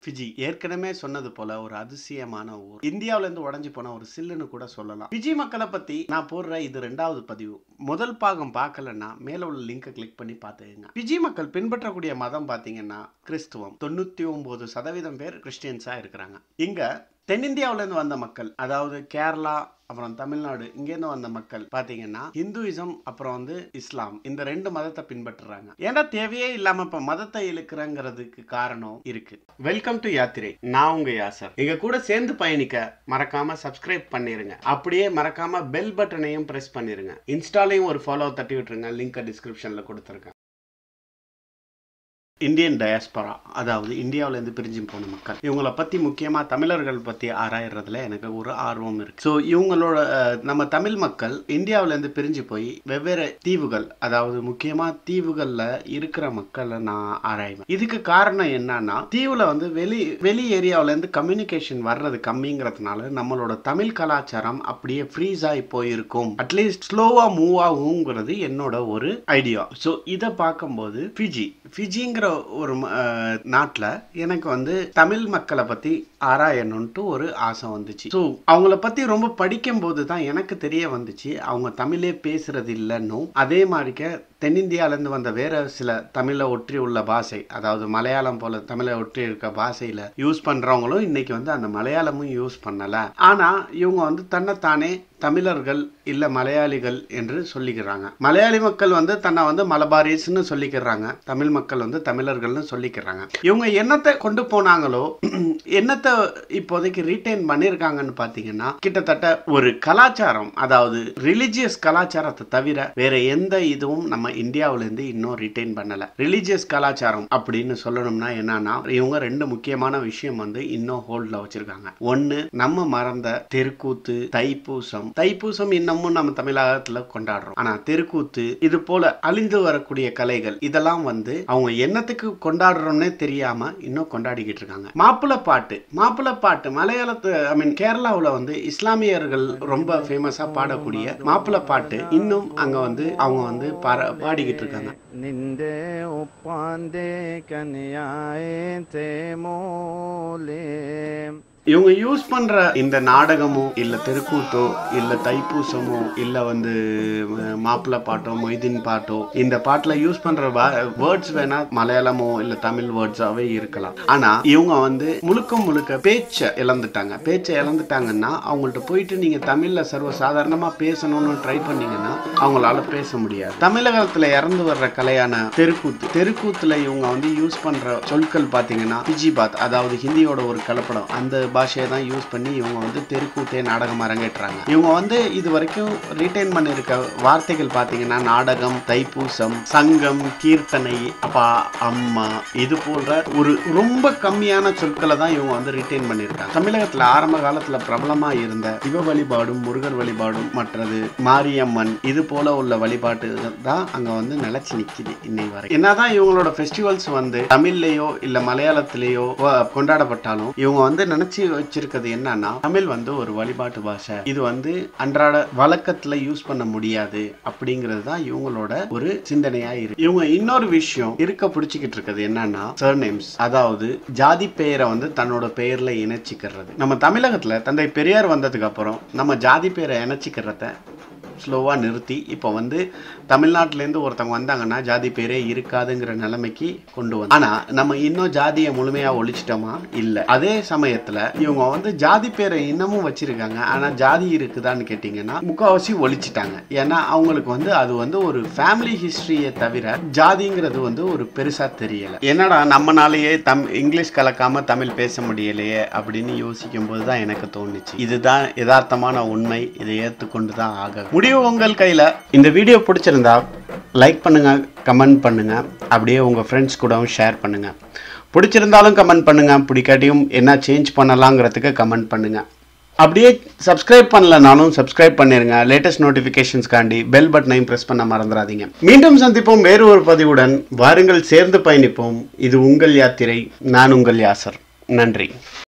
Fiji ஏற்கனவே சொன்னது போல ஒரு அதிசயமான ஊர் இந்தியாவுல இருந்து உடஞ்சி போன ஒரு சில்லுன்னு கூட சொல்லலாம் ஃபிஜி மக்களை பத்தி நான் போடுற இது ரெண்டாவது பதிவு முதல் பாகம் பார்க்கலன்னா மேல உள்ள லிங்கை கிளிக் பண்ணி பார்த்துக்கங்க ஃபிஜி மக்கள் பின்பற்றக்கூடிய மதம் பார்த்தீங்கன்னா கிறிஸ்துவம் தொண்ணூத்தி ஒன்பது சதவீதம் பேர் கிறிஸ்டியன்ஸா இருக்கிறாங்க இங்க தென்னிந்தியாவுல இருந்து வந்த மக்கள் அதாவது கேரளா அப்புறம் தமிழ்நாடு இங்கேருந்து வந்த மக்கள் பார்த்தீங்கன்னா ஹிந்துயிசம் அப்புறம் வந்து இஸ்லாம் இந்த ரெண்டு மதத்தை பின்பற்றுறாங்க ஏன்னா தேவையே இல்லாம இப்ப மதத்தை இழுக்கிறங்கிறதுக்கு காரணம் இருக்கு வெல்கம் டு யாத்திரை நான் உங்க யாசர் எங்க கூட சேர்ந்து பயணிக்க மறக்காம சப்ஸ்கிரைப் பண்ணிருங்க அப்படியே மறக்காம பெல் பட்டனையும் பிரஸ் பண்ணிருங்க இன்ஸ்டாலையும் ஒரு ஃபாலோ தட்டி விட்டுருங்க லிங்க் டிஸ்கிரிப்ஷன்ல கொடுத்துருக்கேன் இந்தியன் டயஸ்பரா அதாவது இந்தியாவிலேருந்து பிரிஞ்சு போன மக்கள் இவங்கள பற்றி முக்கியமாக தமிழர்கள் பற்றி ஆராயறதுல எனக்கு ஒரு ஆர்வம் இருக்கு ஸோ இவங்களோட அஹ், நம்ம தமிழ் மக்கள் இந்தியாவிலேருந்து பிரிஞ்சு போய் வெவ்வேறு தீவுகள் அதாவது முக்கியமாக தீவுகளில் இருக்கிற மக்களை நான் ஆராய்வேன் இதுக்கு காரணம் என்னன்னா தீவில் வந்து வெளி வெளி ஏரியாவிலேருந்து கம்யூனிகேஷன் வர்றது கம்மிங்கிறதுனால நம்மளோட தமிழ் கலாச்சாரம் அப்படியே ஃப்ரீஸ் ஆகி போயிருக்கும் அட்லீஸ்ட் ஸ்லோவாக மூவ் ஆகுங்கிறது என்னோட ஒரு ஐடியா ஸோ இதை பார்க்கும்போது ஃபிஜி ஃபிஜிங்கிற ஒரு நாட்டில் எனக்கு வந்து தமிழ் மக்களை பற்றி ஆராயணுன்ட்டு ஒரு ஆசை வந்துச்சு ஸோ அவங்கள பற்றி ரொம்ப படிக்கும்போது தான் எனக்கு தெரிய வந்துச்சு அவங்க தமிழே பேசுறது இல்லைன்னும் அதே மாதிரிக்க தென்னிந்தியாவிலேருந்து வந்த வேற சில தமிழை ஒற்றி உள்ள பாஷை அதாவது மலையாளம் போல தமிழை ஒற்றி இருக்க பாஷையில் யூஸ் பண்ணுறவங்களும் இன்னைக்கு வந்து அந்த மலையாளமும் யூஸ் பண்ணலை ஆனால் இவங்க வந்து தன்னைத்தானே தமிழர்கள் இல்ல மலையாளிகள் என்று சொல்லிக்கிறாங்க மலையாளி மக்கள் வந்து தன்னை வந்து மலபாரிஸ்னு சொல்லிக்கிறாங்க தமிழ் மக்கள் வந்து தமிழர்கள்னு சொல்லிக்கிறாங்க இவங்க என்னத்தை கொண்டு போனாங்களோ என்னத்தை இப்போதைக்கு ரீட்டைன் பண்ணியிருக்காங்கன்னு பார்த்தீங்கன்னா கிட்டத்தட்ட ஒரு கலாச்சாரம் அதாவது ரிலிஜியஸ் கலாச்சாரத்தை தவிர வேற எந்த இதுவும் நம்ம இந்தியாவுல இருந்து இன்னும் ரிட்டைன் பண்ணல ரிலிஜியஸ் கலாச்சாரம் அப்படின்னு சொல்லணும்னா என்னன்னா இவங்க ரெண்டு முக்கியமான விஷயம் வந்து இன்னும் ஹோல்ட்ல வச்சிருக்காங்க ஒன்னு நம்ம மறந்த தெருக்கூத்து தைப்பூசம் தைப்பூசம் இன்னமும் நம்ம தமிழகத்துல கொண்டாடுறோம் ஆனா தெருக்கூத்து இது போல அழிந்து வரக்கூடிய கலைகள் இதெல்லாம் வந்து அவங்க என்னத்துக்கு கொண்டாடுறோம்னே தெரியாம இன்னும் கொண்டாடிக்கிட்டு இருக்காங்க மாப்பிள்ளை பாட்டு மாப்பிள்ளை பாட்டு மலையாளத்து ஐ மீன் கேரளாவுல வந்து இஸ்லாமியர்கள் ரொம்ப ஃபேமஸா பாடக்கூடிய மாப்பிள்ளை பாட்டு இன்னும் அங்க வந்து அவங்க வந்து பார- பாடிக்கிட்டு இருக்காங்க നിന്റെ ഒപ്പാന്റെ കന്യായേ തേമോലേ இவங்க யூஸ் பண்ற இந்த நாடகமோ இல்ல தெருக்கூத்தோ இல்ல தைப்பூசமோ இல்ல வந்து அஹ், மாப்பிள்ளை பாட்டோ மொய்தீன் பாட்டோ இந்த பாட்டுல யூஸ் பண்ற வேர்ட்ஸ் வேணா மலையாளமோ இல்ல தமிழ் வேர்ட்ஸாவே இருக்கலாம் ஆனா இவங்க வந்து முழுக்க முழுக்க பேச்சை இழந்துட்டாங்க பேச்சை இழந்துட்டாங்கன்னா அவங்கள்ட்ட போயிட்டு நீங்க தமிழ்ல சர்வ சாதாரணமா பேசணும்னு ட்ரை பண்ணீங்கன்னா அவங்களால பேச முடியாது தமிழகத்துல இறந்து வர்ற கலையான தெருக்கூத்து தெருக்கூத்துல இவங்க வந்து யூஸ் பண்ற சொற்கள் பாத்தீங்கன்னா பிஜிபாத் அதாவது ஹிந்தியோட ஒரு கலப்படம் அந்த பாஷையை தான் யூஸ் பண்ணி இவங்க வந்து தெருக்கூத்தே நாடகம் அரங்கேற்றாங்க இவங்க வந்து இது வரைக்கும் ரீட்டைன் பண்ணியிருக்க வார்த்தைகள் பாத்தீங்கன்னா நாடகம் தைப்பூசம் சங்கம் கீர்த்தனை அப்பா அம்மா இது போன்ற ஒரு ரொம்ப கம்மியான சொற்களை தான் இவங்க வந்து ரீட்டைன் பண்ணியிருக்காங்க தமிழகத்துல ஆரம்ப காலத்துல பிரபலமா இருந்த சிவ வழிபாடும் முருகர் வழிபாடும் மற்றது மாரியம்மன் இது போல உள்ள வழிபாட்டு தான் அங்க வந்து நிலைச்சு நிக்குது இன்னை வரை என்னதான் இவங்களோட ஃபெஸ்டிவல்ஸ் வந்து தமிழ்லயோ இல்ல மலையாளத்திலேயோ வ- கொண்டாடப்பட்டாலும் இவங்க வந்து நினைச்சு வச்சிருக்கிறது என்னன்னா தமிழ் வந்து ஒரு வழிபாட்டு பாஷை இது வந்து அன்றாட வழக்கத்துல யூஸ் பண்ண முடியாது அப்படிங்கிறது தான் இவங்களோட ஒரு சிந்தனையா இருக்கு இவங்க இன்னொரு விஷயம் இருக்க பிடிச்சிக்கிட்டு இருக்கிறது என்னன்னா சர்நேம்ஸ் அதாவது ஜாதி பெயரை வந்து தன்னோட பெயர்ல இணைச்சிக்கிறது நம்ம தமிழகத்துல தந்தை பெரியார் வந்ததுக்கு அப்புறம் நம்ம ஜாதி பெயரை இணைச்சிக்கிறத ஸ்லோவாக நிறுத்தி இப்போ வந்து தமிழ்நாட்டிலேருந்து ஒருத்தவங்க வந்தாங்கன்னா ஜாதி பேரே இருக்காதுங்கிற நிலைமைக்கு கொண்டு வந்து ஆனால் நம்ம இன்னும் ஜாதியை முழுமையாக ஒழிச்சிட்டோமா இல்லை அதே சமயத்தில் இவங்க வந்து ஜாதி பேரை இன்னமும் வச்சிருக்காங்க ஆனால் ஜாதி இருக்குதான்னு கேட்டிங்கன்னா முக்கால்வாசி ஒழிச்சிட்டாங்க ஏன்னா அவங்களுக்கு வந்து அது வந்து ஒரு ஃபேமிலி ஹிஸ்டரியை தவிர ஜாதிங்கிறது வந்து ஒரு பெருசாக தெரியலை என்னடா நம்மனாலேயே தம் இங்கிலீஷ் கலக்காம தமிழ் பேச முடியலையே அப்படின்னு யோசிக்கும் போது தான் எனக்கு தோணுச்சு இதுதான் யதார்த்தமான உண்மை இதை ஏற்றுக்கொண்டு தான் ஆக முடிவு உங்கள் கையில் இந்த வீடியோ பிடிச்சிருந்தா லைக் பண்ணுங்க கமெண்ட் பண்ணுங்க அப்படியே உங்கள் ஃப்ரெண்ட்ஸ் கூடவும் ஷேர் பண்ணுங்க பிடிச்சிருந்தாலும் கமெண்ட் பண்ணுங்க பிடிக்காட்டியும் என்ன சேஞ்ச் பண்ணலாங்கிறதுக்கு கமெண்ட் பண்ணுங்க அப்படியே சப்ஸ்கிரைப் பண்ணலனாலும் சப்ஸ்கிரைப் பண்ணிருங்க லேட்டஸ்ட் நோட்டிஃபிகேஷன்ஸ்காண்டி பெல் பட்டனையும் ப்ரெஸ் பண்ண மறந்துடாதீங்க மீண்டும் சந்திப்போம் வேறு ஒரு பதிவுடன் வாருங்கள் சேர்ந்து பயணிப்போம் இது உங்கள் யாத்திரை நான் உங்கள் யாசர் நன்றி